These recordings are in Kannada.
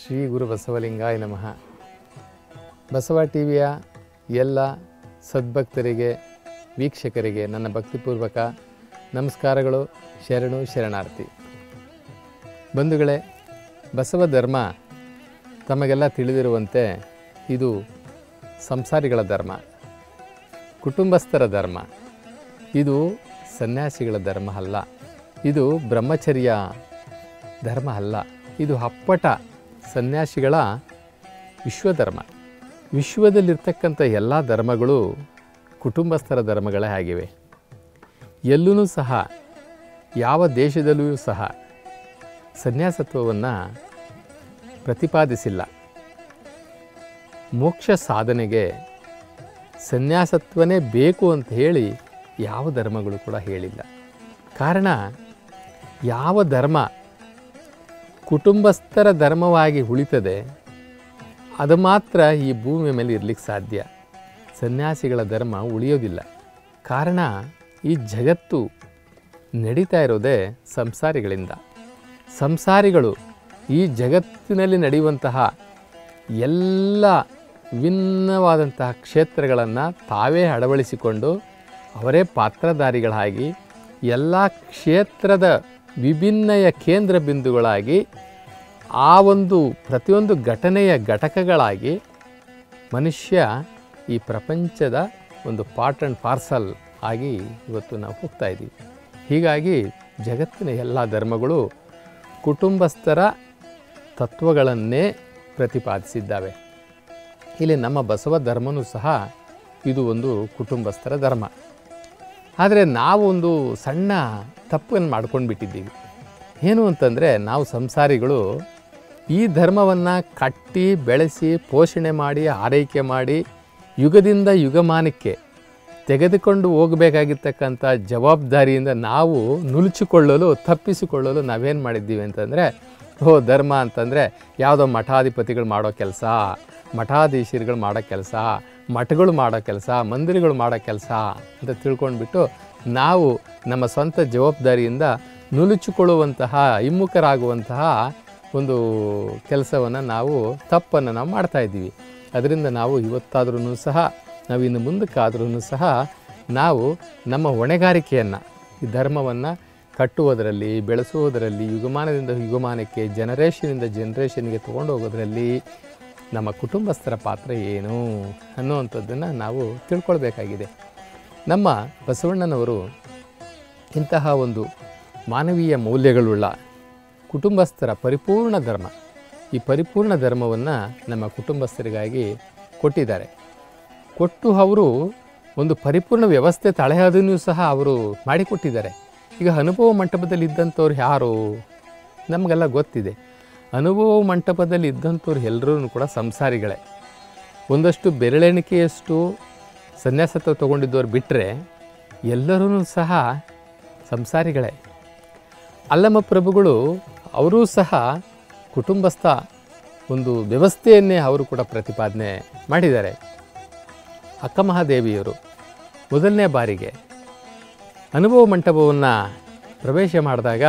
ಶ್ರೀ ಗುರು ಬಸವಲಿಂಗಾಯ ನಮಃ ಬಸವ ಟಿ ವಿಯ ಎಲ್ಲ ಸದ್ಭಕ್ತರಿಗೆ ವೀಕ್ಷಕರಿಗೆ ನನ್ನ ಭಕ್ತಿಪೂರ್ವಕ ನಮಸ್ಕಾರಗಳು ಶರಣು ಶರಣಾರ್ಥಿ ಬಂಧುಗಳೇ ಬಸವ ಧರ್ಮ ತಮಗೆಲ್ಲ ತಿಳಿದಿರುವಂತೆ ಇದು ಸಂಸಾರಿಗಳ ಧರ್ಮ ಕುಟುಂಬಸ್ಥರ ಧರ್ಮ ಇದು ಸನ್ಯಾಸಿಗಳ ಧರ್ಮ ಅಲ್ಲ ಇದು ಬ್ರಹ್ಮಚರ್ಯ ಧರ್ಮ ಅಲ್ಲ ಇದು ಅಪ್ಪಟ ಸನ್ಯಾಸಿಗಳ ವಿಶ್ವಧರ್ಮ ವಿಶ್ವದಲ್ಲಿರ್ತಕ್ಕಂಥ ಎಲ್ಲ ಧರ್ಮಗಳು ಕುಟುಂಬಸ್ಥರ ಧರ್ಮಗಳೇ ಆಗಿವೆ ಎಲ್ಲೂ ಸಹ ಯಾವ ದೇಶದಲ್ಲಿಯೂ ಸಹ ಸನ್ಯಾಸತ್ವವನ್ನು ಪ್ರತಿಪಾದಿಸಿಲ್ಲ ಮೋಕ್ಷ ಸಾಧನೆಗೆ ಸನ್ಯಾಸತ್ವನೇ ಬೇಕು ಅಂತ ಹೇಳಿ ಯಾವ ಧರ್ಮಗಳು ಕೂಡ ಹೇಳಿಲ್ಲ ಕಾರಣ ಯಾವ ಧರ್ಮ ಕುಟುಂಬಸ್ಥರ ಧರ್ಮವಾಗಿ ಉಳಿತದೆ ಅದು ಮಾತ್ರ ಈ ಭೂಮಿಯ ಮೇಲೆ ಇರಲಿಕ್ಕೆ ಸಾಧ್ಯ ಸನ್ಯಾಸಿಗಳ ಧರ್ಮ ಉಳಿಯೋದಿಲ್ಲ ಕಾರಣ ಈ ಜಗತ್ತು ನಡೀತಾ ಇರೋದೇ ಸಂಸಾರಿಗಳಿಂದ ಸಂಸಾರಿಗಳು ಈ ಜಗತ್ತಿನಲ್ಲಿ ನಡೆಯುವಂತಹ ಎಲ್ಲ ವಿಭಿನ್ನವಾದಂತಹ ಕ್ಷೇತ್ರಗಳನ್ನು ತಾವೇ ಅಳವಡಿಸಿಕೊಂಡು ಅವರೇ ಪಾತ್ರಧಾರಿಗಳಾಗಿ ಎಲ್ಲ ಕ್ಷೇತ್ರದ ವಿಭಿನ್ನಯ ಕೇಂದ್ರ ಬಿಂದುಗಳಾಗಿ ಆ ಒಂದು ಪ್ರತಿಯೊಂದು ಘಟನೆಯ ಘಟಕಗಳಾಗಿ ಮನುಷ್ಯ ಈ ಪ್ರಪಂಚದ ಒಂದು ಪಾರ್ಟ್ ಆ್ಯಂಡ್ ಪಾರ್ಸಲ್ ಆಗಿ ಇವತ್ತು ನಾವು ಹೋಗ್ತಾ ಇದ್ದೀವಿ ಹೀಗಾಗಿ ಜಗತ್ತಿನ ಎಲ್ಲ ಧರ್ಮಗಳು ಕುಟುಂಬಸ್ಥರ ತತ್ವಗಳನ್ನೇ ಪ್ರತಿಪಾದಿಸಿದ್ದಾವೆ ಇಲ್ಲಿ ನಮ್ಮ ಬಸವ ಧರ್ಮನೂ ಸಹ ಇದು ಒಂದು ಕುಟುಂಬಸ್ಥರ ಧರ್ಮ ಆದರೆ ನಾವು ಒಂದು ಸಣ್ಣ ತಪ್ಪನ್ನು ಮಾಡ್ಕೊಂಡು ಬಿಟ್ಟಿದ್ದೀವಿ ಏನು ಅಂತಂದರೆ ನಾವು ಸಂಸಾರಿಗಳು ಈ ಧರ್ಮವನ್ನು ಕಟ್ಟಿ ಬೆಳೆಸಿ ಪೋಷಣೆ ಮಾಡಿ ಆರೈಕೆ ಮಾಡಿ ಯುಗದಿಂದ ಯುಗಮಾನಕ್ಕೆ ತೆಗೆದುಕೊಂಡು ಹೋಗಬೇಕಾಗಿರ್ತಕ್ಕಂಥ ಜವಾಬ್ದಾರಿಯಿಂದ ನಾವು ನುಲುಚಿಕೊಳ್ಳಲು ತಪ್ಪಿಸಿಕೊಳ್ಳಲು ನಾವೇನು ಮಾಡಿದ್ದೀವಿ ಅಂತಂದರೆ ಓ ಧರ್ಮ ಅಂತಂದರೆ ಯಾವುದೋ ಮಠಾಧಿಪತಿಗಳು ಮಾಡೋ ಕೆಲಸ ಮಠಾಧೀಶರುಗಳು ಮಾಡೋ ಕೆಲಸ ಮಠಗಳು ಮಾಡೋ ಕೆಲಸ ಮಂದಿರಗಳು ಮಾಡೋ ಕೆಲಸ ಅಂತ ತಿಳ್ಕೊಂಡ್ಬಿಟ್ಟು ನಾವು ನಮ್ಮ ಸ್ವಂತ ಜವಾಬ್ದಾರಿಯಿಂದ ನುಲುಚಿಕೊಳ್ಳುವಂತಹ ಹಿಮ್ಮುಖರಾಗುವಂತಹ ಒಂದು ಕೆಲಸವನ್ನು ನಾವು ತಪ್ಪನ್ನು ನಾವು ಮಾಡ್ತಾ ಇದ್ದೀವಿ ಅದರಿಂದ ನಾವು ಇವತ್ತಾದ್ರೂ ಸಹ ನಾವು ಇನ್ನು ಮುಂದಕ್ಕಾದ್ರೂ ಸಹ ನಾವು ನಮ್ಮ ಹೊಣೆಗಾರಿಕೆಯನ್ನು ಈ ಧರ್ಮವನ್ನು ಕಟ್ಟುವುದರಲ್ಲಿ ಬೆಳೆಸುವುದರಲ್ಲಿ ಯುಗಮಾನದಿಂದ ಯುಗಮಾನಕ್ಕೆ ಜನರೇಷನಿಂದ ಜನ್ರೇಷನ್ಗೆ ತೊಗೊಂಡು ಹೋಗೋದ್ರಲ್ಲಿ ನಮ್ಮ ಕುಟುಂಬಸ್ಥರ ಪಾತ್ರ ಏನು ಅನ್ನುವಂಥದ್ದನ್ನು ನಾವು ತಿಳ್ಕೊಳ್ಬೇಕಾಗಿದೆ ನಮ್ಮ ಬಸವಣ್ಣನವರು ಇಂತಹ ಒಂದು ಮಾನವೀಯ ಮೌಲ್ಯಗಳುಳ್ಳ ಕುಟುಂಬಸ್ಥರ ಪರಿಪೂರ್ಣ ಧರ್ಮ ಈ ಪರಿಪೂರ್ಣ ಧರ್ಮವನ್ನು ನಮ್ಮ ಕುಟುಂಬಸ್ಥರಿಗಾಗಿ ಕೊಟ್ಟಿದ್ದಾರೆ ಕೊಟ್ಟು ಅವರು ಒಂದು ಪರಿಪೂರ್ಣ ವ್ಯವಸ್ಥೆ ತಳೆಯೋದನ್ನು ಸಹ ಅವರು ಮಾಡಿಕೊಟ್ಟಿದ್ದಾರೆ ಈಗ ಅನುಭವ ಮಂಟಪದಲ್ಲಿ ಇದ್ದಂಥವ್ರು ಯಾರು ನಮಗೆಲ್ಲ ಗೊತ್ತಿದೆ ಅನುಭವ ಮಂಟಪದಲ್ಲಿ ಇದ್ದಂಥವ್ರು ಎಲ್ಲರೂ ಕೂಡ ಸಂಸಾರಿಗಳೇ ಒಂದಷ್ಟು ಬೆರಳೆಣಿಕೆಯಷ್ಟು ಸನ್ಯಾಸತ್ವ ತೊಗೊಂಡಿದ್ದವ್ರು ಬಿಟ್ಟರೆ ಎಲ್ಲರೂ ಸಹ ಸಂಸಾರಿಗಳೇ ಅಲ್ಲಮ್ಮ ಪ್ರಭುಗಳು ಅವರೂ ಸಹ ಕುಟುಂಬಸ್ಥ ಒಂದು ವ್ಯವಸ್ಥೆಯನ್ನೇ ಅವರು ಕೂಡ ಪ್ರತಿಪಾದನೆ ಮಾಡಿದ್ದಾರೆ ಅಕ್ಕಮಹಾದೇವಿಯವರು ಮೊದಲನೇ ಬಾರಿಗೆ ಅನುಭವ ಮಂಟಪವನ್ನು ಪ್ರವೇಶ ಮಾಡಿದಾಗ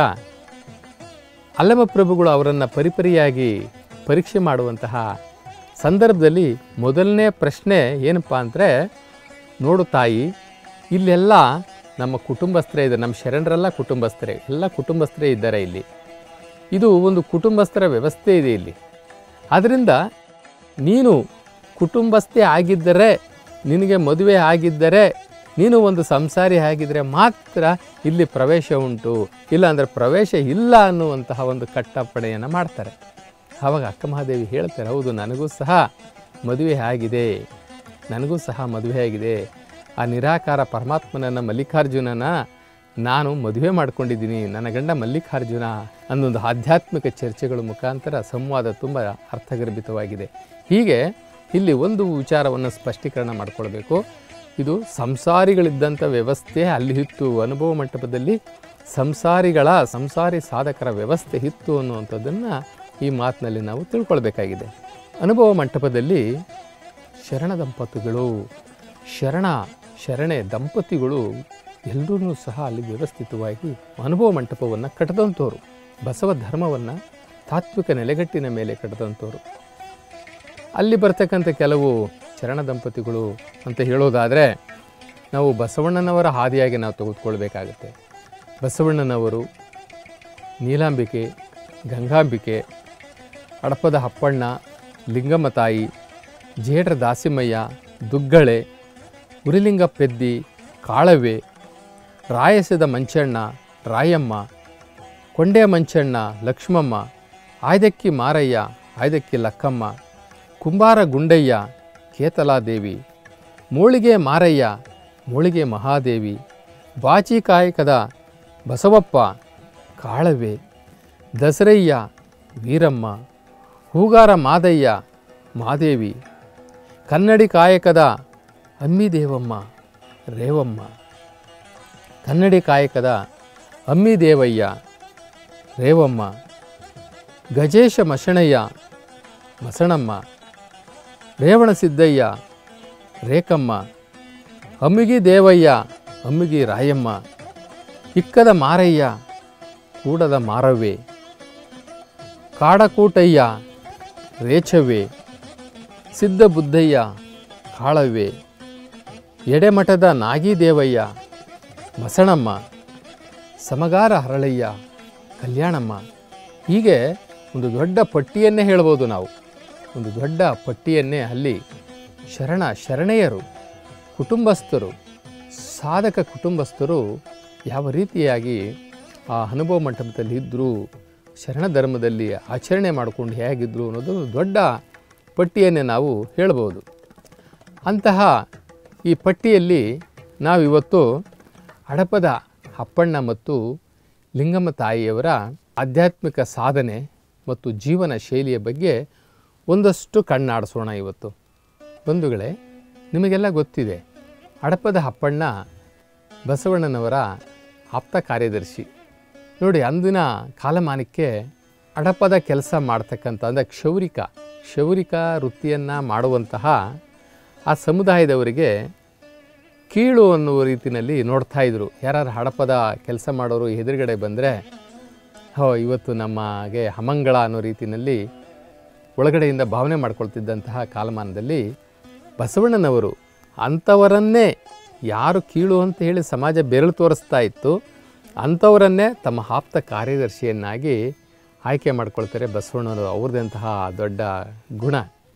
ಅಲ್ಲಮ ಪ್ರಭುಗಳು ಅವರನ್ನು ಪರಿಪರಿಯಾಗಿ ಪರೀಕ್ಷೆ ಮಾಡುವಂತಹ ಸಂದರ್ಭದಲ್ಲಿ ಮೊದಲನೇ ಪ್ರಶ್ನೆ ಏನಪ್ಪ ಅಂದರೆ ನೋಡು ತಾಯಿ ಇಲ್ಲೆಲ್ಲ ನಮ್ಮ ಕುಟುಂಬಸ್ಥರೇ ಇದೆ ನಮ್ಮ ಶರಣರೆಲ್ಲ ಕುಟುಂಬಸ್ಥರೇ ಎಲ್ಲ ಕುಟುಂಬಸ್ಥರೇ ಇದ್ದಾರೆ ಇಲ್ಲಿ ಇದು ಒಂದು ಕುಟುಂಬಸ್ಥರ ವ್ಯವಸ್ಥೆ ಇದೆ ಇಲ್ಲಿ ಆದ್ದರಿಂದ ನೀನು ಕುಟುಂಬಸ್ಥೆ ಆಗಿದ್ದರೆ ನಿನಗೆ ಮದುವೆ ಆಗಿದ್ದರೆ ನೀನು ಒಂದು ಸಂಸಾರಿ ಆಗಿದ್ದರೆ ಮಾತ್ರ ಇಲ್ಲಿ ಪ್ರವೇಶ ಉಂಟು ಇಲ್ಲ ಅಂದರೆ ಪ್ರವೇಶ ಇಲ್ಲ ಅನ್ನುವಂತಹ ಒಂದು ಕಟ್ಟಪ್ಪಣೆಯನ್ನು ಮಾಡ್ತಾರೆ ಆವಾಗ ಅಕ್ಕಮಹಾದೇವಿ ಹೇಳ್ತಾರೆ ಹೌದು ನನಗೂ ಸಹ ಮದುವೆ ಆಗಿದೆ ನನಗೂ ಸಹ ಮದುವೆ ಆಗಿದೆ ಆ ನಿರಾಕಾರ ಪರಮಾತ್ಮನನ್ನ ಮಲ್ಲಿಕಾರ್ಜುನನ ನಾನು ಮದುವೆ ಮಾಡ್ಕೊಂಡಿದ್ದೀನಿ ನನ್ನ ಗಂಡ ಮಲ್ಲಿಕಾರ್ಜುನ ಅನ್ನೊಂದು ಆಧ್ಯಾತ್ಮಿಕ ಚರ್ಚೆಗಳ ಮುಖಾಂತರ ಸಂವಾದ ತುಂಬ ಅರ್ಥಗರ್ಭಿತವಾಗಿದೆ ಹೀಗೆ ಇಲ್ಲಿ ಒಂದು ವಿಚಾರವನ್ನು ಸ್ಪಷ್ಟೀಕರಣ ಮಾಡಿಕೊಳ್ಬೇಕು ಇದು ಸಂಸಾರಿಗಳಿದ್ದಂಥ ವ್ಯವಸ್ಥೆ ಅಲ್ಲಿ ಇತ್ತು ಅನುಭವ ಮಂಟಪದಲ್ಲಿ ಸಂಸಾರಿಗಳ ಸಂಸಾರಿ ಸಾಧಕರ ವ್ಯವಸ್ಥೆ ಇತ್ತು ಅನ್ನುವಂಥದ್ದನ್ನು ಈ ಮಾತಿನಲ್ಲಿ ನಾವು ತಿಳ್ಕೊಳ್ಬೇಕಾಗಿದೆ ಅನುಭವ ಮಂಟಪದಲ್ಲಿ ಶರಣ ದಂಪತಿಗಳು ಶರಣ ಶರಣೆ ದಂಪತಿಗಳು ಎಲ್ಲರೂ ಸಹ ಅಲ್ಲಿ ವ್ಯವಸ್ಥಿತವಾಗಿ ಅನುಭವ ಮಂಟಪವನ್ನು ಕಟ್ಟದಂಥವ್ರು ಬಸವ ಧರ್ಮವನ್ನು ತಾತ್ವಿಕ ನೆಲೆಗಟ್ಟಿನ ಮೇಲೆ ಕಟ್ಟಿದಂಥವ್ರು ಅಲ್ಲಿ ಬರ್ತಕ್ಕಂಥ ಕೆಲವು ಚರಣ ದಂಪತಿಗಳು ಅಂತ ಹೇಳೋದಾದರೆ ನಾವು ಬಸವಣ್ಣನವರ ಹಾದಿಯಾಗಿ ನಾವು ತೆಗೆದುಕೊಳ್ಬೇಕಾಗತ್ತೆ ಬಸವಣ್ಣನವರು ನೀಲಾಂಬಿಕೆ ಗಂಗಾಂಬಿಕೆ ಅಡಪದ ಹಪ್ಪಣ್ಣ ಲಿಂಗಮ್ಮ ತಾಯಿ ಜೇಡ್ರ ದಾಸಿಮಯ್ಯ ದುಗ್ಗಳೆ ಉರಿಲಿಂಗ ಪೆದ್ದಿ ಕಾಳವೆ ರಾಯಸದ ಮಂಚಣ್ಣ ರಾಯಮ್ಮ ಕೊಂಡೆ ಮಂಚಣ್ಣ ಲಕ್ಷ್ಮಮ್ಮ ಆಯ್ದಕ್ಕಿ ಮಾರಯ್ಯ ಆಯ್ದಕ್ಕಿ ಲಕ್ಕಮ್ಮ ಕುಂಬಾರ ಗುಂಡಯ್ಯ ಕೇತಲಾದೇವಿ ಮೂಳಿಗೆ ಮಾರಯ್ಯ ಮೂಳಿಗೆ ಮಹಾದೇವಿ ಬಾಚಿ ಕಾಯಕದ ಬಸವಪ್ಪ ಕಾಳವೆ ದಸರಯ್ಯ ವೀರಮ್ಮ ಹೂಗಾರ ಮಾದಯ್ಯ ಮಾದೇವಿ ಕನ್ನಡಿ ಕಾಯಕದ ಅಮ್ಮಿದೇವಮ್ಮ ರೇವಮ್ಮ ಕನ್ನಡಿ ಕಾಯಕದ ಅಮ್ಮಿದೇವಯ್ಯ ರೇವಮ್ಮ ಗಜೇಶ ಮಶಣಯ್ಯ ಮಸಣಮ್ಮ ರೇವಣ ಸಿದ್ದಯ್ಯ ರೇಕಮ್ಮ ಅಮ್ಮಿಗಿ ದೇವಯ್ಯ ಅಮ್ಮಿಗಿ ರಾಯಮ್ಮ ಇಕ್ಕದ ಮಾರಯ್ಯ ಕೂಡದ ಮಾರವ್ವೆ ಕಾಡಕೂಟಯ್ಯ ರೇಚವ್ವೆ ಸಿದ್ಧ ಬುದ್ಧಯ್ಯ ಕಾಳವ್ವೆ ಎಡೆಮಠದ ನಾಗಿದೇವಯ್ಯ ಮಸಣಮ್ಮ ಸಮಗಾರ ಹರಳಯ್ಯ ಕಲ್ಯಾಣಮ್ಮ ಹೀಗೆ ಒಂದು ದೊಡ್ಡ ಪಟ್ಟಿಯನ್ನೇ ಹೇಳ್ಬೋದು ನಾವು ಒಂದು ದೊಡ್ಡ ಪಟ್ಟಿಯನ್ನೇ ಅಲ್ಲಿ ಶರಣ ಶರಣೆಯರು ಕುಟುಂಬಸ್ಥರು ಸಾಧಕ ಕುಟುಂಬಸ್ಥರು ಯಾವ ರೀತಿಯಾಗಿ ಆ ಅನುಭವ ಮಂಟಪದಲ್ಲಿ ಇದ್ದರು ಶರಣ ಧರ್ಮದಲ್ಲಿ ಆಚರಣೆ ಮಾಡಿಕೊಂಡು ಹೇಗಿದ್ದರು ಅನ್ನೋದು ದೊಡ್ಡ ಪಟ್ಟಿಯನ್ನೇ ನಾವು ಹೇಳ್ಬೋದು ಅಂತಹ ಈ ಪಟ್ಟಿಯಲ್ಲಿ ನಾವಿವತ್ತು ಹಡಪದ ಅಪ್ಪಣ್ಣ ಮತ್ತು ಲಿಂಗಮ್ಮ ತಾಯಿಯವರ ಆಧ್ಯಾತ್ಮಿಕ ಸಾಧನೆ ಮತ್ತು ಜೀವನ ಶೈಲಿಯ ಬಗ್ಗೆ ಒಂದಷ್ಟು ಕಣ್ಣಾಡಿಸೋಣ ಇವತ್ತು ಬಂಧುಗಳೇ ನಿಮಗೆಲ್ಲ ಗೊತ್ತಿದೆ ಹಡಪದ ಅಪ್ಪಣ್ಣ ಬಸವಣ್ಣನವರ ಆಪ್ತ ಕಾರ್ಯದರ್ಶಿ ನೋಡಿ ಅಂದಿನ ಕಾಲಮಾನಕ್ಕೆ ಅಡಪದ ಕೆಲಸ ಮಾಡ್ತಕ್ಕಂಥ ಅಂದರೆ ಕ್ಷೌರಿಕ ಕ್ಷೌರಿಕ ವೃತ್ತಿಯನ್ನು ಮಾಡುವಂತಹ ಆ ಸಮುದಾಯದವರಿಗೆ ಕೀಳು ಅನ್ನುವ ರೀತಿಯಲ್ಲಿ ನೋಡ್ತಾ ಇದ್ರು ಯಾರು ಹಡಪದ ಕೆಲಸ ಮಾಡೋರು ಎದುರುಗಡೆ ಬಂದರೆ ಹೋ ಇವತ್ತು ನಮಗೆ ಹಮಂಗಳ ಅನ್ನೋ ರೀತಿಯಲ್ಲಿ ಒಳಗಡೆಯಿಂದ ಭಾವನೆ ಮಾಡ್ಕೊಳ್ತಿದ್ದಂತಹ ಕಾಲಮಾನದಲ್ಲಿ ಬಸವಣ್ಣನವರು ಅಂಥವರನ್ನೇ ಯಾರು ಕೀಳು ಅಂತ ಹೇಳಿ ಸಮಾಜ ಬೆರಳು ತೋರಿಸ್ತಾ ಇತ್ತು ಅಂಥವರನ್ನೇ ತಮ್ಮ ಆಪ್ತ ಕಾರ್ಯದರ್ಶಿಯನ್ನಾಗಿ ಆಯ್ಕೆ ಮಾಡ್ಕೊಳ್ತಾರೆ ಬಸವಣ್ಣನವರು ಅವ್ರದ್ದಂತಹ ದೊಡ್ಡ ಗುಣ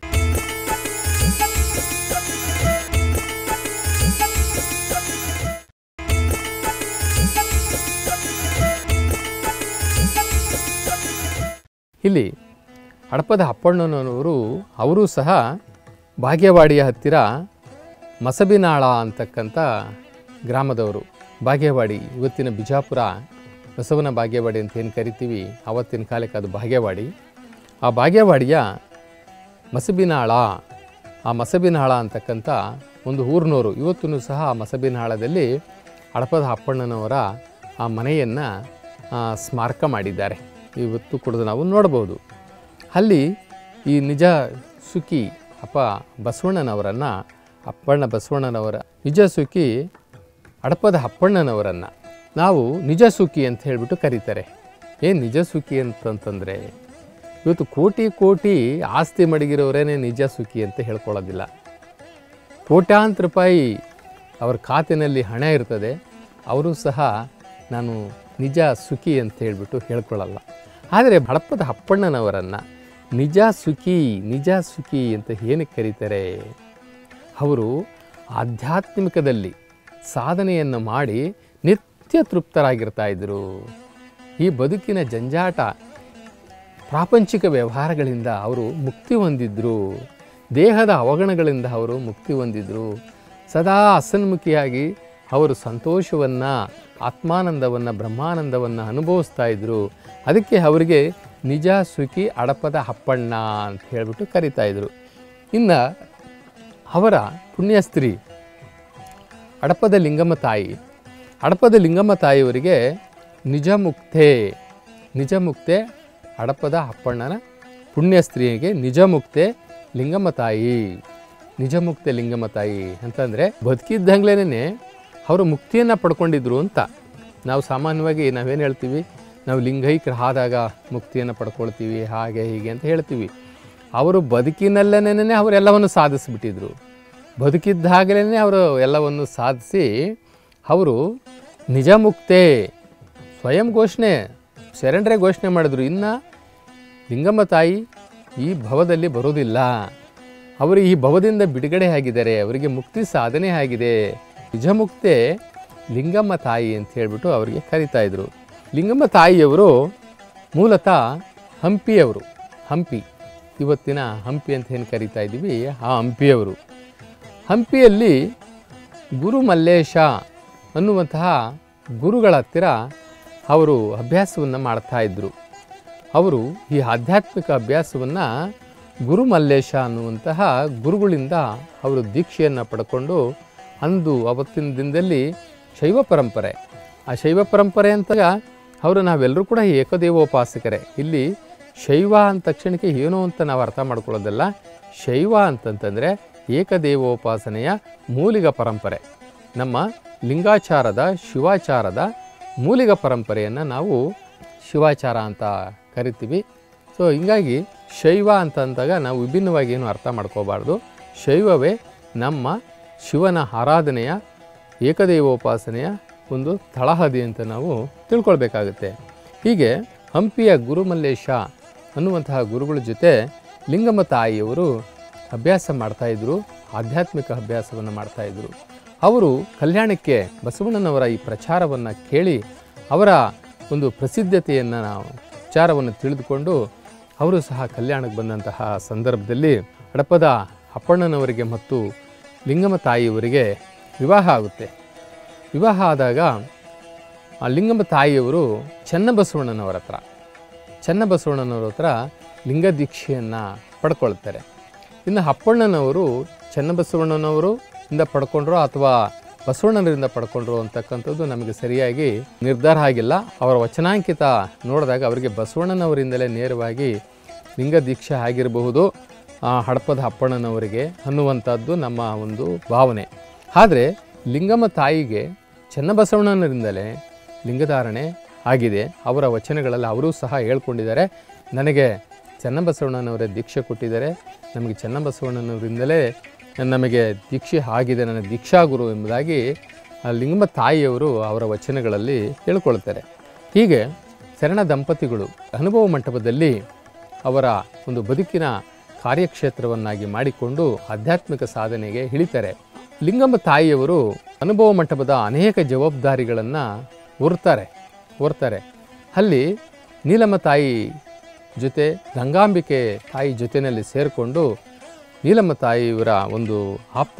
ಇಲ್ಲಿ ಹಡಪದ ಅಪ್ಪಣ್ಣನವರು ಅವರೂ ಸಹ ಬಾಗೇವಾಡಿಯ ಹತ್ತಿರ ಮಸಬಿನಾಳ ಅಂತಕ್ಕಂಥ ಗ್ರಾಮದವರು ಬಾಗೇವಾಡಿ ಇವತ್ತಿನ ಬಿಜಾಪುರ ಬಸವನ ಬಾಗೇವಾಡಿ ಅಂತ ಏನು ಕರಿತೀವಿ ಆವತ್ತಿನ ಕಾಲಕ್ಕೆ ಅದು ಬಾಗೇವಾಡಿ ಆ ಬಾಗೇವಾಡಿಯ ಮಸಬಿನಾಳ ಆ ಮಸಬಿನಾಳ ಅಂತಕ್ಕಂಥ ಒಂದು ಊರಿನವರು ಇವತ್ತೂ ಸಹ ಆ ಮಸಬಿನಾಳದಲ್ಲಿ ಹಡಪದ ಅಪ್ಪಣ್ಣನವರ ಆ ಮನೆಯನ್ನು ಸ್ಮಾರಕ ಮಾಡಿದ್ದಾರೆ ಇವತ್ತು ಕೂಡ ನಾವು ನೋಡ್ಬೋದು ಅಲ್ಲಿ ಈ ನಿಜ ಸುಖಿ ಅಪ್ಪ ಬಸವಣ್ಣನವರನ್ನು ಅಪ್ಪಣ್ಣ ಬಸವಣ್ಣನವರ ನಿಜ ಸುಖಿ ಹಡಪದ ಅಪ್ಪಣ್ಣನವರನ್ನು ನಾವು ನಿಜ ಸುಖಿ ಅಂತ ಹೇಳಿಬಿಟ್ಟು ಕರೀತಾರೆ ಏನು ನಿಜ ಸುಖಿ ಅಂತಂತಂದರೆ ಇವತ್ತು ಕೋಟಿ ಕೋಟಿ ಆಸ್ತಿ ಮಡಗಿರೋರೇನೆ ನಿಜ ಸುಖಿ ಅಂತ ಹೇಳ್ಕೊಳ್ಳೋದಿಲ್ಲ ಕೋಟ್ಯಾಂತರ ರೂಪಾಯಿ ಅವ್ರ ಖಾತೆಯಲ್ಲಿ ಹಣ ಇರ್ತದೆ ಅವರು ಸಹ ನಾನು ನಿಜ ಸುಖಿ ಅಂತ ಹೇಳಿಬಿಟ್ಟು ಹೇಳ್ಕೊಳ್ಳಲ್ಲ ಆದರೆ ಹಡಪದ ಅಪ್ಪಣ್ಣನವರನ್ನು ನಿಜ ಸುಖಿ ನಿಜ ಸುಖಿ ಅಂತ ಏನಕ್ಕೆ ಕರೀತಾರೆ ಅವರು ಆಧ್ಯಾತ್ಮಿಕದಲ್ಲಿ ಸಾಧನೆಯನ್ನು ಮಾಡಿ ನಿತ್ಯ ತೃಪ್ತರಾಗಿರ್ತಾ ಇದ್ದರು ಈ ಬದುಕಿನ ಜಂಜಾಟ ಪ್ರಾಪಂಚಿಕ ವ್ಯವಹಾರಗಳಿಂದ ಅವರು ಮುಕ್ತಿ ಹೊಂದಿದ್ರು ದೇಹದ ಅವಗಣಗಳಿಂದ ಅವರು ಮುಕ್ತಿ ಹೊಂದಿದ್ರು ಸದಾ ಹಸನ್ಮುಖಿಯಾಗಿ ಅವರು ಸಂತೋಷವನ್ನು ಆತ್ಮಾನಂದವನ್ನು ಬ್ರಹ್ಮಾನಂದವನ್ನು ಅನುಭವಿಸ್ತಾ ಇದ್ದರು ಅದಕ್ಕೆ ಅವರಿಗೆ ನಿಜ ಸುಖಿ ಅಡಪದ ಹಪ್ಪಣ್ಣ ಅಂತ ಹೇಳಿಬಿಟ್ಟು ಕರಿತಾ ಇದ್ರು ಇನ್ನು ಅವರ ಪುಣ್ಯಸ್ತ್ರೀ ಹಡಪದ ಲಿಂಗಮ್ಮ ತಾಯಿ ಹಡಪದ ಲಿಂಗಮ್ಮ ತಾಯಿಯವರಿಗೆ ನಿಜ ಮುಕ್ತೆ ನಿಜ ಮುಕ್ತೆ ಹಡಪದ ಅಪ್ಪಣ್ಣನ ಪುಣ್ಯಸ್ತ್ರೀಗೆ ನಿಜ ಮುಕ್ತೆ ಲಿಂಗಮ್ಮ ತಾಯಿ ನಿಜ ಮುಕ್ತೆ ಲಿಂಗಮ್ಮ ತಾಯಿ ಅಂತಂದರೆ ಬದುಕಿದ್ದಂಗ್ಲೇ ಅವರು ಮುಕ್ತಿಯನ್ನು ಪಡ್ಕೊಂಡಿದ್ರು ಅಂತ ನಾವು ಸಾಮಾನ್ಯವಾಗಿ ನಾವೇನು ಹೇಳ್ತೀವಿ ನಾವು ಲಿಂಗೈಕ್ಯರಾದಾಗ ಮುಕ್ತಿಯನ್ನು ಪಡ್ಕೊಳ್ತೀವಿ ಹಾಗೆ ಹೀಗೆ ಅಂತ ಹೇಳ್ತೀವಿ ಅವರು ಬದುಕಿನಲ್ಲೇನೇ ಅವರೆಲ್ಲವನ್ನು ಸಾಧಿಸಿಬಿಟ್ಟಿದ್ರು ಬದುಕಿದ್ದಾಗಲೇ ಅವರು ಎಲ್ಲವನ್ನು ಸಾಧಿಸಿ ಅವರು ನಿಜ ಮುಕ್ತೆ ಸ್ವಯಂ ಘೋಷಣೆ ಶರಣರೇ ಘೋಷಣೆ ಮಾಡಿದ್ರು ಇನ್ನು ಲಿಂಗಮ್ಮ ತಾಯಿ ಈ ಭವದಲ್ಲಿ ಬರೋದಿಲ್ಲ ಅವರು ಈ ಭವದಿಂದ ಬಿಡುಗಡೆ ಆಗಿದ್ದಾರೆ ಅವರಿಗೆ ಮುಕ್ತಿ ಸಾಧನೆ ಆಗಿದೆ ನಿಜ ಮುಕ್ತೆ ಲಿಂಗಮ್ಮ ತಾಯಿ ಅಂತ ಹೇಳ್ಬಿಟ್ಟು ಅವರಿಗೆ ಕರಿತಾ ಇದ್ರು ಲಿಂಗಮ್ಮ ತಾಯಿಯವರು ಮೂಲತಃ ಹಂಪಿಯವರು ಹಂಪಿ ಇವತ್ತಿನ ಹಂಪಿ ಅಂತ ಏನು ಕರಿತಾ ಇದ್ದೀವಿ ಆ ಹಂಪಿಯವರು ಹಂಪಿಯಲ್ಲಿ ಗುರು ಮಲ್ಲೇಶ ಅನ್ನುವಂತಹ ಗುರುಗಳ ಹತ್ತಿರ ಅವರು ಅಭ್ಯಾಸವನ್ನು ಮಾಡ್ತಾ ಇದ್ದರು ಅವರು ಈ ಆಧ್ಯಾತ್ಮಿಕ ಅಭ್ಯಾಸವನ್ನು ಗುರು ಮಲ್ಲೇಶ ಅನ್ನುವಂತಹ ಗುರುಗಳಿಂದ ಅವರು ದೀಕ್ಷೆಯನ್ನು ಪಡ್ಕೊಂಡು ಅಂದು ಅವತ್ತಿನ ದಿನದಲ್ಲಿ ಶೈವ ಪರಂಪರೆ ಆ ಶೈವ ಪರಂಪರೆ ಅಂತಾಗ ಅವರು ನಾವೆಲ್ಲರೂ ಕೂಡ ಏಕದೇವೋಪಾಸಕರೇ ಇಲ್ಲಿ ಶೈವ ಅಂದ ತಕ್ಷಣಕ್ಕೆ ಏನೋ ಅಂತ ನಾವು ಅರ್ಥ ಮಾಡ್ಕೊಳ್ಳೋದಲ್ಲ ಶೈವ ಅಂತಂತಂದರೆ ಏಕದೇವೋಪಾಸನೆಯ ಮೂಲಿಕ ಪರಂಪರೆ ನಮ್ಮ ಲಿಂಗಾಚಾರದ ಶಿವಾಚಾರದ ಮೂಲಿಕ ಪರಂಪರೆಯನ್ನು ನಾವು ಶಿವಾಚಾರ ಅಂತ ಕರಿತೀವಿ ಸೊ ಹಿಂಗಾಗಿ ಶೈವ ಅಂತ ಅಂದಾಗ ನಾವು ವಿಭಿನ್ನವಾಗಿ ಏನು ಅರ್ಥ ಮಾಡ್ಕೋಬಾರ್ದು ಶೈವವೇ ನಮ್ಮ ಶಿವನ ಆರಾಧನೆಯ ಏಕದೈವೋಪಾಸನೆಯ ಒಂದು ತಳಹದಿ ಅಂತ ನಾವು ತಿಳ್ಕೊಳ್ಬೇಕಾಗುತ್ತೆ ಹೀಗೆ ಹಂಪಿಯ ಗುರುಮಲ್ಲೇಶ ಅನ್ನುವಂತಹ ಗುರುಗಳ ಜೊತೆ ಲಿಂಗಮ್ಮ ತಾಯಿಯವರು ಅಭ್ಯಾಸ ಮಾಡ್ತಾಯಿದ್ರು ಆಧ್ಯಾತ್ಮಿಕ ಅಭ್ಯಾಸವನ್ನು ಮಾಡ್ತಾಯಿದ್ರು ಅವರು ಕಲ್ಯಾಣಕ್ಕೆ ಬಸವಣ್ಣನವರ ಈ ಪ್ರಚಾರವನ್ನು ಕೇಳಿ ಅವರ ಒಂದು ಪ್ರಸಿದ್ಧತೆಯನ್ನು ನಾವು ವಿಚಾರವನ್ನು ತಿಳಿದುಕೊಂಡು ಅವರು ಸಹ ಕಲ್ಯಾಣಕ್ಕೆ ಬಂದಂತಹ ಸಂದರ್ಭದಲ್ಲಿ ಹಡಪದ ಅಪ್ಪಣ್ಣನವರಿಗೆ ಮತ್ತು ಲಿಂಗಮ್ಮ ತಾಯಿಯವರಿಗೆ ವಿವಾಹ ಆಗುತ್ತೆ ವಿವಾಹ ಆದಾಗ ಆ ಲಿಂಗಮ್ಮ ತಾಯಿಯವರು ಚನ್ನಬಸವಣ್ಣನವರ ಹತ್ರ ಚನ್ನಬಸವಣ್ಣನವರ ಹತ್ರ ಲಿಂಗ ದೀಕ್ಷೆಯನ್ನು ಪಡ್ಕೊಳ್ತಾರೆ ಇನ್ನು ಅಪ್ಪಣ್ಣನವರು ಚನ್ನಬಸವಣ್ಣನವರು ಇಂದ ಪಡ್ಕೊಂಡ್ರೋ ಅಥವಾ ಬಸವಣ್ಣನರಿಂದ ಪಡ್ಕೊಂಡ್ರು ಅಂತಕ್ಕಂಥದ್ದು ನಮಗೆ ಸರಿಯಾಗಿ ನಿರ್ಧಾರ ಆಗಿಲ್ಲ ಅವರ ವಚನಾಂಕಿತ ನೋಡಿದಾಗ ಅವರಿಗೆ ಬಸವಣ್ಣನವರಿಂದಲೇ ನೇರವಾಗಿ ಲಿಂಗ ದೀಕ್ಷೆ ಆಗಿರಬಹುದು ಆ, ಹಡಪದ ಅಪ್ಪಣ್ಣನವರಿಗೆ ಅನ್ನುವಂಥದ್ದು ನಮ್ಮ ಒಂದು ಭಾವನೆ ಆದರೆ ಲಿಂಗಮ್ಮ ತಾಯಿಗೆ ಚನ್ನಬಸವಣ್ಣನರಿಂದಲೇ ಲಿಂಗಧಾರಣೆ ಆಗಿದೆ ಅವರ ವಚನಗಳಲ್ಲಿ ಅವರೂ ಸಹ ಹೇಳ್ಕೊಂಡಿದ್ದಾರೆ ನನಗೆ ಚನ್ನಬಸವಣ್ಣನವರೇ ದೀಕ್ಷೆ ಕೊಟ್ಟಿದ್ದಾರೆ ನಮಗೆ ಚನ್ನಬಸವಣ್ಣನವರಿಂದಲೇ ನಮಗೆ ದೀಕ್ಷೆ ಆಗಿದೆ ನನ್ನ ದೀಕ್ಷಾಗುರು ಎಂಬುದಾಗಿ ಆ ಲಿಂಗಮ್ಮ ತಾಯಿಯವರು ಅವರ ವಚನಗಳಲ್ಲಿ ಹೇಳ್ಕೊಳ್ತಾರೆ ಹೀಗೆ ಶರಣ ದಂಪತಿಗಳು ಅನುಭವ ಮಂಟಪದಲ್ಲಿ ಅವರ ಒಂದು ಬದುಕಿನ ಕಾರ್ಯಕ್ಷೇತ್ರವನ್ನಾಗಿ ಮಾಡಿಕೊಂಡು ಆಧ್ಯಾತ್ಮಿಕ ಸಾಧನೆಗೆ ಇಳಿತಾರೆ ಲಿಂಗಮ್ಮ ತಾಯಿಯವರು ಅನುಭವ ಮಂಟಪದ ಅನೇಕ ಜವಾಬ್ದಾರಿಗಳನ್ನು ಹೊರ್ತಾರೆ ಹೊರ್ತಾರೆ ಅಲ್ಲಿ ನೀಲಮ್ಮ ತಾಯಿ ಜೊತೆ ಗಂಗಾಂಬಿಕೆ ತಾಯಿ ಜೊತೆಯಲ್ಲಿ ಸೇರಿಕೊಂಡು ನೀಲಮ್ಮ ತಾಯಿಯವರ ಒಂದು ಆಪ್ತ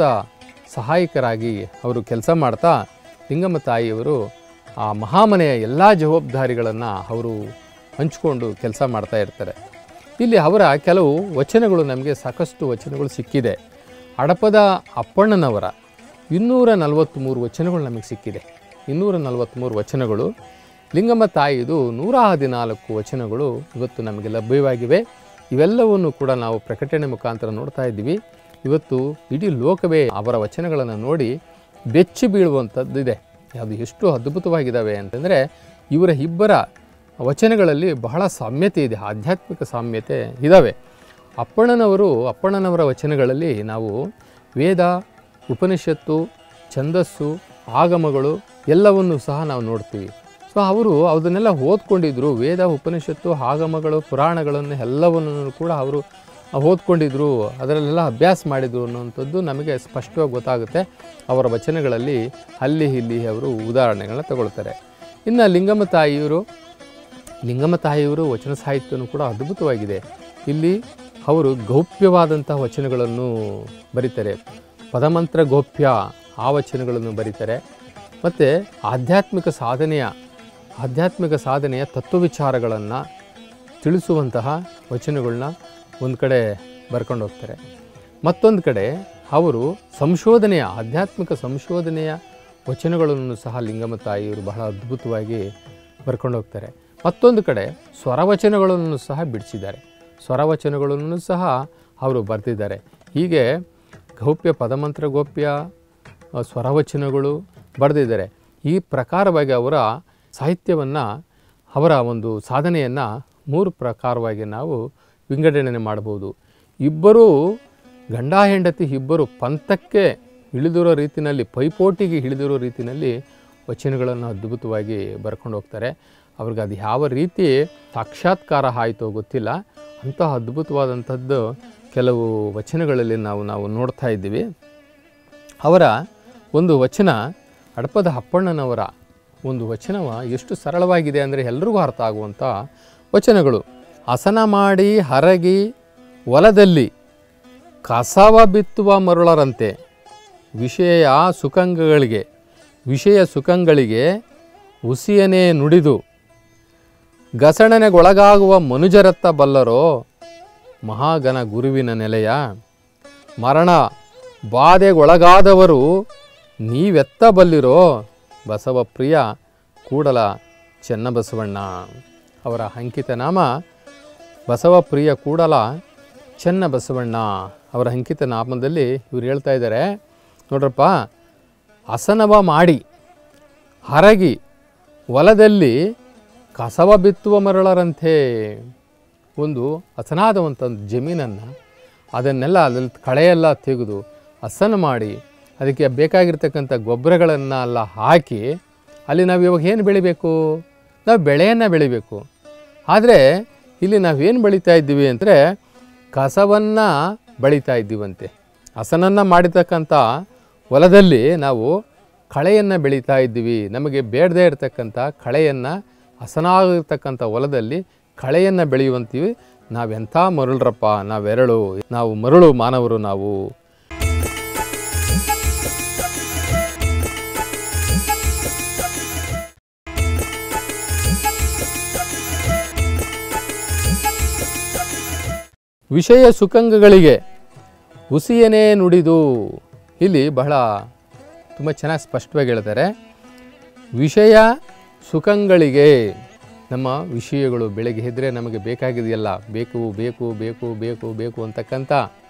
ಸಹಾಯಕರಾಗಿ ಅವರು ಕೆಲಸ ಮಾಡ್ತಾ ಲಿಂಗಮ್ಮ ತಾಯಿಯವರು ಆ ಮಹಾಮನೆಯ ಎಲ್ಲ ಜವಾಬ್ದಾರಿಗಳನ್ನು ಅವರು ಹಂಚಿಕೊಂಡು ಕೆಲಸ ಮಾಡ್ತಾ ಇರ್ತಾರೆ ಇಲ್ಲಿ ಅವರ ಕೆಲವು ವಚನಗಳು ನಮಗೆ ಸಾಕಷ್ಟು ವಚನಗಳು ಸಿಕ್ಕಿದೆ ಹಡಪದ ಅಪ್ಪಣ್ಣನವರ ಇನ್ನೂರ ನಲವತ್ತ್ಮೂರು ವಚನಗಳು ನಮಗೆ ಸಿಕ್ಕಿದೆ ಇನ್ನೂರ ನಲವತ್ತ್ಮೂರು ವಚನಗಳು ಲಿಂಗಮ್ಮ ತಾಯಿದು ನೂರ ಹದಿನಾಲ್ಕು ವಚನಗಳು ಇವತ್ತು ನಮಗೆ ಲಭ್ಯವಾಗಿವೆ ಇವೆಲ್ಲವನ್ನು ಕೂಡ ನಾವು ಪ್ರಕಟಣೆ ಮುಖಾಂತರ ನೋಡ್ತಾ ಇದ್ದೀವಿ ಇವತ್ತು ಇಡೀ ಲೋಕವೇ ಅವರ ವಚನಗಳನ್ನು ನೋಡಿ ಬೆಚ್ಚಿ ಬೀಳುವಂಥದ್ದು ಇದೆ ಅದು ಎಷ್ಟು ಅದ್ಭುತವಾಗಿದ್ದಾವೆ ಅಂತಂದರೆ ಇವರ ಇಬ್ಬರ ವಚನಗಳಲ್ಲಿ ಬಹಳ ಸಾಮ್ಯತೆ ಇದೆ ಆಧ್ಯಾತ್ಮಿಕ ಸಾಮ್ಯತೆ ಇದ್ದಾವೆ ಅಪ್ಪಣ್ಣನವರು ಅಪ್ಪಣ್ಣನವರ ವಚನಗಳಲ್ಲಿ ನಾವು ವೇದ ಉಪನಿಷತ್ತು ಛಂದಸ್ಸು ಆಗಮಗಳು ಎಲ್ಲವನ್ನು ಸಹ ನಾವು ನೋಡ್ತೀವಿ ಸೊ ಅವರು ಅದನ್ನೆಲ್ಲ ಓದ್ಕೊಂಡಿದ್ರು ವೇದ ಉಪನಿಷತ್ತು ಆಗಮಗಳು ಪುರಾಣಗಳನ್ನು ಎಲ್ಲವನ್ನು ಕೂಡ ಅವರು ಓದ್ಕೊಂಡಿದ್ರು ಅದರಲ್ಲೆಲ್ಲ ಅಭ್ಯಾಸ ಮಾಡಿದರು ಅನ್ನುವಂಥದ್ದು ನಮಗೆ ಸ್ಪಷ್ಟವಾಗಿ ಗೊತ್ತಾಗುತ್ತೆ ಅವರ ವಚನಗಳಲ್ಲಿ ಅಲ್ಲಿ ಇಲ್ಲಿ ಅವರು ಉದಾಹರಣೆಗಳನ್ನ ತಗೊಳ್ತಾರೆ ಇನ್ನು ಲಿಂಗಮ್ಮ ತಾಯಿಯವರು ಲಿಂಗಮ್ಮ ತಾಯಿಯವರು ವಚನ ಸಾಹಿತ್ಯನೂ ಕೂಡ ಅದ್ಭುತವಾಗಿದೆ ಇಲ್ಲಿ ಅವರು ಗೌಪ್ಯವಾದಂತಹ ವಚನಗಳನ್ನು ಬರೀತಾರೆ ಪದಮಂತ್ರ ಗೌಪ್ಯ ಆ ವಚನಗಳನ್ನು ಬರೀತಾರೆ ಮತ್ತು ಆಧ್ಯಾತ್ಮಿಕ ಸಾಧನೆಯ ಆಧ್ಯಾತ್ಮಿಕ ಸಾಧನೆಯ ತತ್ವವಿಚಾರಗಳನ್ನು ತಿಳಿಸುವಂತಹ ವಚನಗಳನ್ನ ಒಂದು ಕಡೆ ಬರ್ಕೊಂಡು ಹೋಗ್ತಾರೆ ಮತ್ತೊಂದು ಕಡೆ ಅವರು ಸಂಶೋಧನೆಯ ಆಧ್ಯಾತ್ಮಿಕ ಸಂಶೋಧನೆಯ ವಚನಗಳನ್ನು ಸಹ ಲಿಂಗಮ್ಮ ತಾಯಿಯವರು ಬಹಳ ಅದ್ಭುತವಾಗಿ ಬರ್ಕೊಂಡು ಹೋಗ್ತಾರೆ ಮತ್ತೊಂದು ಕಡೆ ಸ್ವರವಚನಗಳನ್ನು ಸಹ ಬಿಡಿಸಿದ್ದಾರೆ ಸ್ವರವಚನಗಳನ್ನು ಸಹ ಅವರು ಬರೆದಿದ್ದಾರೆ ಹೀಗೆ ಗೌಪ್ಯ ಪದಮಂತ್ರ ಗೋಪ್ಯ ಆ, ಸ್ವರವಚನಗಳು ಬರೆದಿದ್ದಾರೆ ಈ ಪ್ರಕಾರವಾಗಿ ಅವರ ಸಾಹಿತ್ಯವನ್ನು ಅವರ ಒಂದು ಸಾಧನೆಯನ್ನು ಮೂರು ಪ್ರಕಾರವಾಗಿ ನಾವು ವಿಂಗಡಣೆ ಮಾಡ್ಬೋದು ಇಬ್ಬರೂ ಗಂಡ ಹೆಂಡತಿ ಇಬ್ಬರು ಪಂಥಕ್ಕೆ ಇಳಿದಿರೋ ರೀತಿಯಲ್ಲಿ ಪೈಪೋಟಿಗೆ ಇಳಿದಿರೋ ರೀತಿಯಲ್ಲಿ ವಚನಗಳನ್ನು ಅದ್ಭುತವಾಗಿ ಬರ್ಕೊಂಡು ಹೋಗ್ತಾರೆ ಅವ್ರಿಗೆ ಅದು ಯಾವ ರೀತಿ ಸಾಕ್ಷಾತ್ಕಾರ ಆಯಿತೋ ಗೊತ್ತಿಲ್ಲ ಅಂತಹ ಅದ್ಭುತವಾದಂಥದ್ದು ಕೆಲವು ವಚನಗಳಲ್ಲಿ ನಾವು ನಾವು ನೋಡ್ತಾ ಇದ್ದೀವಿ ಅವರ ಒಂದು ವಚನ ಹಡಪದ ಅಪ್ಪಣ್ಣನವರ ಒಂದು ವಚನವ ಎಷ್ಟು ಸರಳವಾಗಿದೆ ಅಂದರೆ ಎಲ್ರಿಗೂ ಅರ್ಥ ಆಗುವಂಥ ವಚನಗಳು ಹಸನ ಮಾಡಿ ಹರಗಿ ಹೊಲದಲ್ಲಿ ಕಸವ ಬಿತ್ತುವ ಮರುಳರಂತೆ ವಿಷಯ ಸುಖಂಗಗಳಿಗೆ ವಿಷಯ ಸುಖಂಗಳಿಗೆ ಹುಸಿಯನೇ ನುಡಿದು ಗಸಣನೆಗೊಳಗಾಗುವ ಮನುಜರತ್ತ ಬಲ್ಲರೋ ಮಹಾಗಣ ಗುರುವಿನ ನೆಲೆಯ ಮರಣ ಬಾಧೆಗೊಳಗಾದವರು ನೀವೆತ್ತ ಬಲ್ಲಿರೋ ಬಸವಪ್ರಿಯ ಕೂಡಲ ಚೆನ್ನಬಸವಣ್ಣ ಅವರ ಅಂಕಿತ ನಾಮ ಬಸವಪ್ರಿಯ ಕೂಡಲ ಚೆನ್ನಬಸವಣ್ಣ ಅವರ ಅಂಕಿತ ನಾಮದಲ್ಲಿ ಇವ್ರು ಹೇಳ್ತಾ ಇದ್ದಾರೆ ನೋಡ್ರಪ್ಪ ಹಸನವ ಮಾಡಿ ಹರಗಿ ಹೊಲದಲ್ಲಿ ಕಸವ ಬಿತ್ತುವ ಮರಳರಂತೆ ಒಂದು ಹಸನಾದವಂಥ ಒಂದು ಜಮೀನನ್ನು ಅದನ್ನೆಲ್ಲ ಅದ್ರಲ್ಲಿ ಕಳೆಯೆಲ್ಲ ತೆಗೆದು ಹಸನು ಮಾಡಿ ಅದಕ್ಕೆ ಬೇಕಾಗಿರ್ತಕ್ಕಂಥ ಗೊಬ್ಬರಗಳನ್ನು ಎಲ್ಲ ಹಾಕಿ ಅಲ್ಲಿ ನಾವು ಇವಾಗ ಏನು ಬೆಳಿಬೇಕು ನಾವು ಬೆಳೆಯನ್ನು ಬೆಳಿಬೇಕು ಆದರೆ ಇಲ್ಲಿ ನಾವೇನು ಬೆಳೀತಾ ಇದ್ದೀವಿ ಅಂದರೆ ಕಸವನ್ನು ಬೆಳೀತಾ ಇದ್ದೀವಂತೆ ಹಸನನ್ನು ಮಾಡಿರ್ತಕ್ಕಂಥ ಹೊಲದಲ್ಲಿ ನಾವು ಕಳೆಯನ್ನು ಬೆಳೀತಾ ಇದ್ದೀವಿ ನಮಗೆ ಬೇಡದೇ ಇರತಕ್ಕಂಥ ಕಳೆಯನ್ನು ಹಸನಾಗಿರ್ತಕ್ಕಂಥ ಹೊಲದಲ್ಲಿ ಕಳೆಯನ್ನು ಬೆಳೆಯುವಂತೀವಿ ನಾವೆಂಥ ಮರುಳ್ರಪ್ಪ ನಾವೆರಳು ನಾವು ಮರುಳು ಮಾನವರು ನಾವು ವಿಷಯ ಸುಖಂಗಗಳಿಗೆ ಹುಸಿಯನೇ ನುಡಿದು ಇಲ್ಲಿ ಬಹಳ ತುಂಬ ಚೆನ್ನಾಗಿ ಸ್ಪಷ್ಟವಾಗಿ ಹೇಳ್ತಾರೆ ವಿಷಯ ಸುಖಂಗಳಿಗೆ ನಮ್ಮ ವಿಷಯಗಳು ಬೆಳಗ್ಗೆ ಎದ್ದರೆ ನಮಗೆ ಬೇಕಾಗಿದೆಯಲ್ಲ ಬೇಕು ಬೇಕು ಬೇಕು ಬೇಕು ಬೇಕು ಅಂತಕ್ಕಂಥ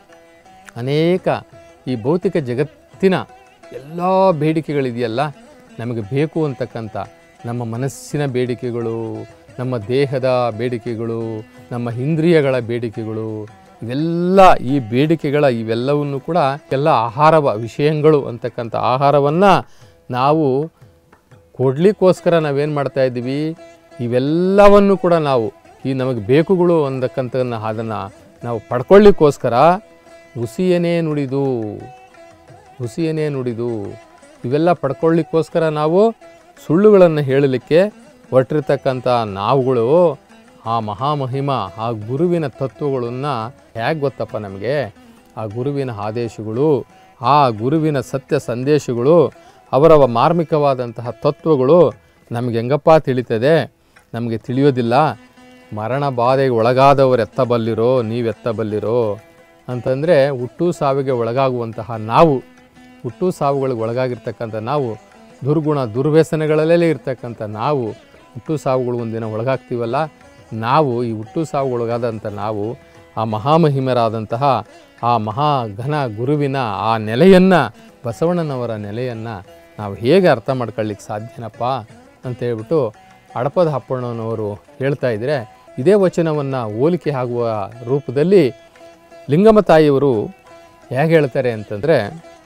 ಅನೇಕ ಈ ಭೌತಿಕ ಜಗತ್ತಿನ ಎಲ್ಲ ಬೇಡಿಕೆಗಳಿದೆಯಲ್ಲ ನಮಗೆ ಬೇಕು ಅಂತಕ್ಕಂಥ ನಮ್ಮ ಮನಸ್ಸಿನ ಬೇಡಿಕೆಗಳು ನಮ್ಮ ದೇಹದ ಬೇಡಿಕೆಗಳು ನಮ್ಮ ಇಂದ್ರಿಯಗಳ ಬೇಡಿಕೆಗಳು ಇವೆಲ್ಲ ಈ ಬೇಡಿಕೆಗಳ ಇವೆಲ್ಲವನ್ನು ಕೂಡ ಎಲ್ಲ ಆಹಾರವ ವಿಷಯಗಳು ಅಂತಕ್ಕಂಥ ಆಹಾರವನ್ನು ನಾವು ಕೊಡಲಿಕ್ಕೋಸ್ಕರ ನಾವೇನು ಮಾಡ್ತಾ ಇದ್ದೀವಿ ಇವೆಲ್ಲವನ್ನು ಕೂಡ ನಾವು ಈ ನಮಗೆ ಬೇಕುಗಳು ಅಂತಕ್ಕಂಥ ಅದನ್ನು ನಾವು ಪಡ್ಕೊಳ್ಳಿಕ್ಕೋಸ್ಕರ ಹುಸಿಯನೇ ನುಡಿದು ಹುಸಿಯನೇ ನುಡಿದು ಇವೆಲ್ಲ ಪಡ್ಕೊಳ್ಳಿಕ್ಕೋಸ್ಕರ ನಾವು ಸುಳ್ಳುಗಳನ್ನು ಹೇಳಲಿಕ್ಕೆ ಹೊರಟಿರ್ತಕ್ಕಂಥ ನಾವುಗಳು ಆ ಮಹಾಮಹಿಮ ಆ ಗುರುವಿನ ತತ್ವಗಳನ್ನು ಹೇಗೆ ಗೊತ್ತಪ್ಪ ನಮಗೆ ಆ ಗುರುವಿನ ಆದೇಶಗಳು ಆ ಗುರುವಿನ ಸತ್ಯ ಸಂದೇಶಗಳು ಅವರ ಮಾರ್ಮಿಕವಾದಂತಹ ತತ್ವಗಳು ನಮಗೆ ಹೆಂಗಪ್ಪ ತಿಳಿತದೆ ನಮಗೆ ತಿಳಿಯೋದಿಲ್ಲ ಮರಣ ಬಾಧೆಗೆ ಒಳಗಾದವರು ಎತ್ತಬಲ್ಲಿರೋ ನೀವು ಎತ್ತಬಲ್ಲಿರೋ ಅಂತಂದರೆ ಹುಟ್ಟು ಸಾವಿಗೆ ಒಳಗಾಗುವಂತಹ ನಾವು ಹುಟ್ಟು ಸಾವುಗಳಿಗೆ ಒಳಗಾಗಿರ್ತಕ್ಕಂಥ ನಾವು ದುರ್ಗುಣ ದುರ್ವ್ಯಸನಗಳಲ್ಲೇ ಇರ್ತಕ್ಕಂಥ ನಾವು ಹುಟ್ಟು ಸಾವುಗಳು ಒಂದಿನ ಒಳಗಾಗ್ತೀವಲ್ಲ ನಾವು ಈ ಹುಟ್ಟು ಸಾವುಗೊಳಗಾದಂಥ ನಾವು ಆ ಮಹಾಮಹಿಮರಾದಂತಹ ಆ ಮಹಾಘನ ಗುರುವಿನ ಆ ನೆಲೆಯನ್ನು ಬಸವಣ್ಣನವರ ನೆಲೆಯನ್ನು ನಾವು ಹೇಗೆ ಅರ್ಥ ಮಾಡ್ಕೊಳ್ಳಿಕ್ಕೆ ಸಾಧ್ಯನಪ್ಪ ಅಂತ ಹೇಳ್ಬಿಟ್ಟು ಹಡಪದ ಅಪ್ಪಣ್ಣನವರು ಹೇಳ್ತಾ ಇದ್ದರೆ ಇದೇ ವಚನವನ್ನು ಹೋಲಿಕೆ ಆಗುವ ರೂಪದಲ್ಲಿ ಲಿಂಗಮ್ಮ ತಾಯಿಯವರು ಹೇಗೆ ಹೇಳ್ತಾರೆ ಅಂತಂದರೆ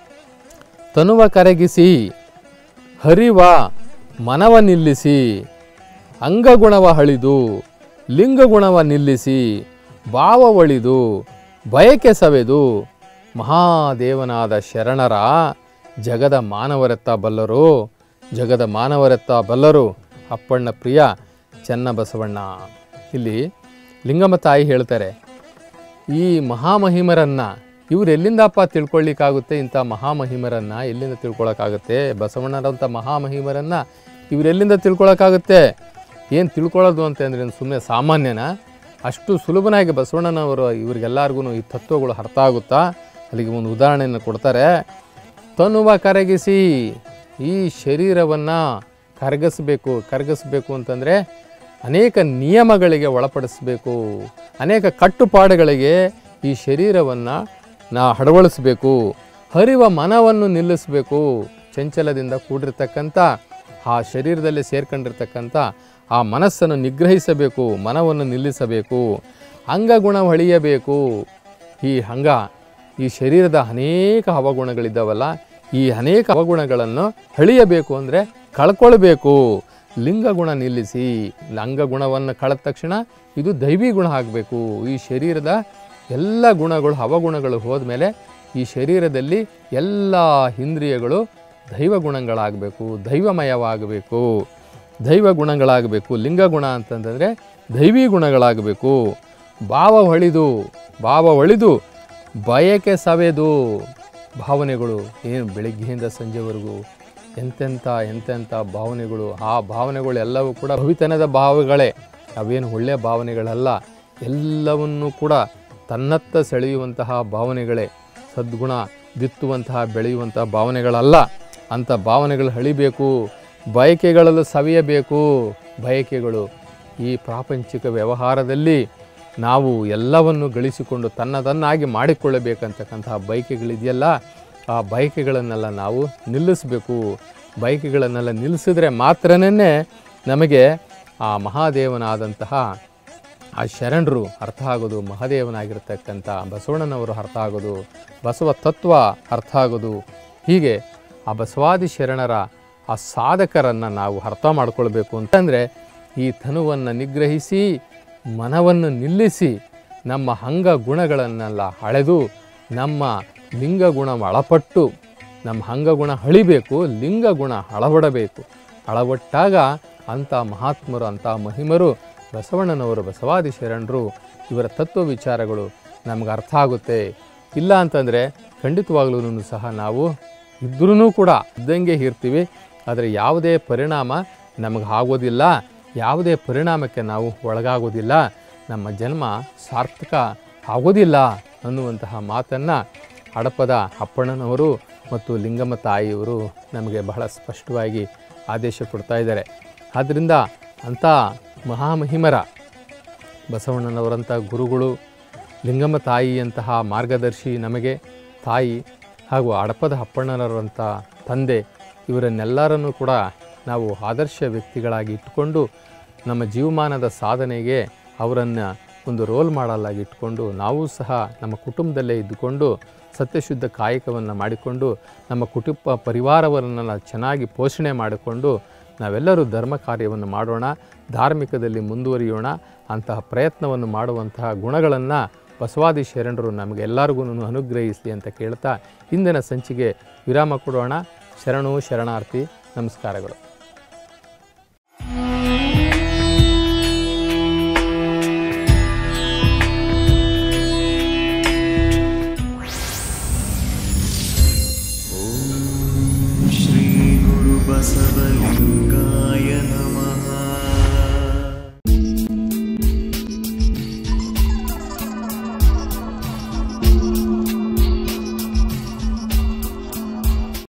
ತನುವ ಕರಗಿಸಿ ಹರಿವ ಮನವ ನಿಲ್ಲಿಸಿ ಅಂಗಗುಣವ ಹಳಿದು ಲಿಂಗಗುಣವ ನಿಲ್ಲಿಸಿ ಭಾವ ಒಳಿದು ಬಯಕೆ ಸವೆದು ಮಹಾದೇವನಾದ ಶರಣರ ಜಗದ ಮಾನವರೆತ್ತ ಬಲ್ಲರು ಜಗದ ಮಾನವರೆತ್ತ ಬಲ್ಲರು ಅಪ್ಪಣ್ಣ ಪ್ರಿಯ ಚೆನ್ನಬಸವಣ್ಣ ಇಲ್ಲಿ ಲಿಂಗಮ್ಮ ತಾಯಿ ಹೇಳ್ತಾರೆ ಈ ಮಹಾಮಹಿಮರನ್ನು ಇವ್ರು ಎಲ್ಲಿಂದಪ್ಪ ತಿಳ್ಕೊಳ್ಳಿಕ್ಕಾಗುತ್ತೆ ಇಂಥ ಮಹಾಮಹಿಮರನ್ನು ಎಲ್ಲಿಂದ ತಿಳ್ಕೊಳಕ್ಕಾಗುತ್ತೆ ಬಸವಣ್ಣರಂಥ ಮಹಾಮಹಿಮರನ್ನು ಇವರೆಲ್ಲಿಂದ ತಿಳ್ಕೊಳಕ್ಕಾಗುತ್ತೆ ಏನು ತಿಳ್ಕೊಳ್ಳೋದು ಅಂತಂದರೆ ಸುಮ್ಮನೆ ಸಾಮಾನ್ಯನ ಅಷ್ಟು ಸುಲಭನಾಗಿ ಬಸವಣ್ಣನವರು ಇವ್ರಿಗೆಲ್ಲರಿಗೂ ಈ ತತ್ವಗಳು ಅರ್ಥ ಆಗುತ್ತಾ ಅಲ್ಲಿಗೆ ಒಂದು ಉದಾಹರಣೆಯನ್ನು ಕೊಡ್ತಾರೆ ತನುವ ಕರಗಿಸಿ ಈ ಶರೀರವನ್ನು ಕರಗಿಸ್ಬೇಕು ಕರಗಿಸ್ಬೇಕು ಅಂತಂದರೆ ಅನೇಕ ನಿಯಮಗಳಿಗೆ ಒಳಪಡಿಸಬೇಕು ಅನೇಕ ಕಟ್ಟುಪಾಡುಗಳಿಗೆ ಈ ಶರೀರವನ್ನು ನಾ ಅಳವಡಿಸ್ಬೇಕು ಹರಿವ ಮನವನ್ನು ನಿಲ್ಲಿಸಬೇಕು ಚಂಚಲದಿಂದ ಕೂಡಿರ್ತಕ್ಕಂಥ ಆ ಶರೀರದಲ್ಲಿ ಸೇರ್ಕೊಂಡಿರ್ತಕ್ಕಂಥ ಆ ಮನಸ್ಸನ್ನು ನಿಗ್ರಹಿಸಬೇಕು ಮನವನ್ನು ನಿಲ್ಲಿಸಬೇಕು ಅಂಗಗುಣ ಹೊಳೆಯಬೇಕು ಈ ಅಂಗ ಈ ಶರೀರದ ಅನೇಕ ಅವಗುಣಗಳಿದ್ದಾವಲ್ಲ ಈ ಅನೇಕ ಅವಗುಣಗಳನ್ನು ಹಳಿಯಬೇಕು ಅಂದರೆ ಕಳ್ಕೊಳ್ಬೇಕು ಲಿಂಗಗುಣ ನಿಲ್ಲಿಸಿ ಅಂಗಗುಣವನ್ನು ಕಳೆದ ತಕ್ಷಣ ಇದು ದೈವಿ ಗುಣ ಆಗಬೇಕು ಈ ಶರೀರದ ಎಲ್ಲ ಗುಣಗಳು ಅವಗುಣಗಳು ಹೋದ್ಮೇಲೆ ಈ ಶರೀರದಲ್ಲಿ ಎಲ್ಲ ಇಂದ್ರಿಯಗಳು ದೈವ ಗುಣಗಳಾಗಬೇಕು ದೈವಮಯವಾಗಬೇಕು ದೈವ ಗುಣಗಳಾಗಬೇಕು ಲಿಂಗಗುಣ ಅಂತಂತಂದರೆ ದೈವಿ ಗುಣಗಳಾಗಬೇಕು ಭಾವ ಹೊಳಿದು ಭಾವ ಹೊಳಿದು ಬಯಕೆ ಸವೆದು ಭಾವನೆಗಳು ಏನು ಬೆಳಿಗ್ಗೆಯಿಂದ ಸಂಜೆವರೆಗೂ ಎಂತೆಂಥ ಎಂತೆಂಥ ಭಾವನೆಗಳು ಆ ಭಾವನೆಗಳು ಎಲ್ಲವೂ ಕೂಡ ಭವಿತನದ ಭಾವಗಳೇ ಅವೇನು ಒಳ್ಳೆಯ ಭಾವನೆಗಳಲ್ಲ ಎಲ್ಲವನ್ನೂ ಕೂಡ ತನ್ನತ್ತ ಸೆಳೆಯುವಂತಹ ಭಾವನೆಗಳೇ ಸದ್ಗುಣ ಬಿತ್ತುವಂತಹ ಬೆಳೆಯುವಂತಹ ಭಾವನೆಗಳಲ್ಲ ಅಂಥ ಭಾವನೆಗಳು ಹಳಿಬೇಕು ಬಯಕೆಗಳಲ್ಲೂ ಸವಿಯಬೇಕು ಬಯಕೆಗಳು ಈ ಪ್ರಾಪಂಚಿಕ ವ್ಯವಹಾರದಲ್ಲಿ ನಾವು ಎಲ್ಲವನ್ನು ಗಳಿಸಿಕೊಂಡು ತನ್ನದನ್ನಾಗಿ ಮಾಡಿಕೊಳ್ಳಬೇಕಂತಕ್ಕಂತಹ ಬಯಕೆಗಳಿದೆಯಲ್ಲ ಆ ಬಯಕೆಗಳನ್ನೆಲ್ಲ ನಾವು ನಿಲ್ಲಿಸಬೇಕು ಬಯಕೆಗಳನ್ನೆಲ್ಲ ನಿಲ್ಲಿಸಿದ್ರೆ ಮಾತ್ರನೇ ನಮಗೆ ಆ ಮಹಾದೇವನಾದಂತಹ ಆ ಶರಣರು ಅರ್ಥ ಆಗೋದು ಮಹಾದೇವನಾಗಿರ್ತಕ್ಕಂಥ ಬಸವಣ್ಣನವರು ಅರ್ಥ ಆಗೋದು ಬಸವ ತತ್ವ ಅರ್ಥ ಆಗೋದು ಹೀಗೆ ಆ ಬಸವಾದಿ ಶರಣರ ಆ ಸಾಧಕರನ್ನು ನಾವು ಅರ್ಥ ಮಾಡ್ಕೊಳ್ಬೇಕು ಅಂತಂದರೆ ಈ ತನುವನ್ನು ನಿಗ್ರಹಿಸಿ ಮನವನ್ನು ನಿಲ್ಲಿಸಿ ನಮ್ಮ ಅಂಗ ಗುಣಗಳನ್ನೆಲ್ಲ ಅಳೆದು ನಮ್ಮ ಲಿಂಗ ಗುಣ ಒಳಪಟ್ಟು ನಮ್ಮ ಅಂಗಗುಣ ಅಳಿಬೇಕು ಲಿಂಗ ಗುಣ ಅಳವಡಬೇಕು ಅಳವಟ್ಟಾಗ ಅಂಥ ಮಹಾತ್ಮರು ಅಂಥ ಮಹಿಮರು ಬಸವಣ್ಣನವರು ಬಸವಾದಿ ಶರಣರು ಇವರ ತತ್ವ ವಿಚಾರಗಳು ನಮ್ಗೆ ಅರ್ಥ ಆಗುತ್ತೆ ಇಲ್ಲ ಅಂತಂದರೆ ಖಂಡಿತವಾಗ್ಲೂ ಸಹ ನಾವು ಇದ್ರೂ ಕೂಡ ಇದ್ದಂಗೆ ಇರ್ತೀವಿ ಆದರೆ ಯಾವುದೇ ಪರಿಣಾಮ ನಮಗೆ ಆಗೋದಿಲ್ಲ ಯಾವುದೇ ಪರಿಣಾಮಕ್ಕೆ ನಾವು ಒಳಗಾಗೋದಿಲ್ಲ ನಮ್ಮ ಜನ್ಮ ಸಾರ್ಥಕ ಆಗೋದಿಲ್ಲ ಅನ್ನುವಂತಹ ಮಾತನ್ನು ಹಡಪದ ಅಪ್ಪಣ್ಣನವರು ಮತ್ತು ಲಿಂಗಮ್ಮ ತಾಯಿಯವರು ನಮಗೆ ಬಹಳ ಸ್ಪಷ್ಟವಾಗಿ ಆದೇಶ ಕೊಡ್ತಾ ಇದ್ದಾರೆ ಆದ್ದರಿಂದ ಅಂಥ ಮಹಾಮಹಿಮರ ಬಸವಣ್ಣನವರಂಥ ಗುರುಗಳು ಲಿಂಗಮ್ಮ ತಾಯಿಯಂತಹ ಮಾರ್ಗದರ್ಶಿ ನಮಗೆ ತಾಯಿ ಹಾಗೂ ಹಡಪದ ಅಪ್ಪಣ್ಣನವರಂಥ ತಂದೆ ಇವರನ್ನೆಲ್ಲರನ್ನೂ ಕೂಡ ನಾವು ಆದರ್ಶ ವ್ಯಕ್ತಿಗಳಾಗಿ ಇಟ್ಟುಕೊಂಡು ನಮ್ಮ ಜೀವಮಾನದ ಸಾಧನೆಗೆ ಅವರನ್ನು ಒಂದು ರೋಲ್ ಮಾಡಲಾಗಿ ಇಟ್ಕೊಂಡು ನಾವು ಸಹ ನಮ್ಮ ಕುಟುಂಬದಲ್ಲೇ ಇದ್ದುಕೊಂಡು ಸತ್ಯಶುದ್ಧ ಕಾಯಕವನ್ನು ಮಾಡಿಕೊಂಡು ನಮ್ಮ ಕುಟುಂಬ ಪರಿವಾರವನ್ನೆಲ್ಲ ಚೆನ್ನಾಗಿ ಪೋಷಣೆ ಮಾಡಿಕೊಂಡು ನಾವೆಲ್ಲರೂ ಧರ್ಮ ಕಾರ್ಯವನ್ನು ಮಾಡೋಣ ಧಾರ್ಮಿಕದಲ್ಲಿ ಮುಂದುವರಿಯೋಣ ಅಂತಹ ಪ್ರಯತ್ನವನ್ನು ಮಾಡುವಂತಹ ಗುಣಗಳನ್ನು ಬಸವಾದಿ ಶರಣರು ನಮಗೆಲ್ಲರಿಗೂ ಅನುಗ್ರಹಿಸಲಿ ಅಂತ ಕೇಳ್ತಾ ಇಂದಿನ ಸಂಚಿಗೆ ವಿರಾಮ ಕೊಡೋಣ ಶರಣು ಶರಣಾರ್ಥಿ ನಮಸ್ಕಾರಗಳು